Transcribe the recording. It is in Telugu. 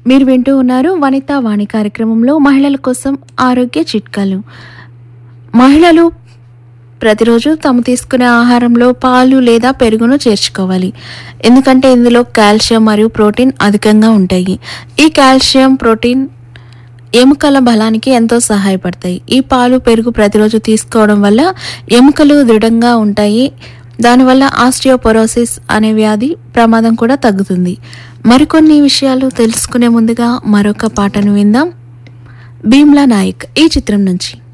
మీరు వింటూ ఉన్నారు వనితా వాణి కార్యక్రమంలో మహిళల కోసం ఆరోగ్య చిట్కాలు మహిళలు ప్రతిరోజు తాము తీసుకునే ఆహారంలో పాలు లేదా పెరుగును చేర్చుకోవాలి ఎందుకంటే ఇందులో కాల్షియం మరియు ప్రోటీన్ అధికంగా ఉంటాయి ఈ కాల్షియం ప్రోటీన్ ఎముకల బలానికి ఎంతో సహాయపడతాయి ఈ పాలు పెరుగు ప్రతిరోజు తీసుకోవడం వల్ల ఎముకలు దృఢంగా ఉంటాయి దానివల్ల ఆస్టియోపొరోసిస్ అనే వ్యాధి ప్రమాదం కూడా తగ్గుతుంది మరికొన్ని విషయాలు తెలుసుకునే ముందుగా మరొక పాటను విందాం భీమ్లా నాయక్ ఈ చిత్రం నుంచి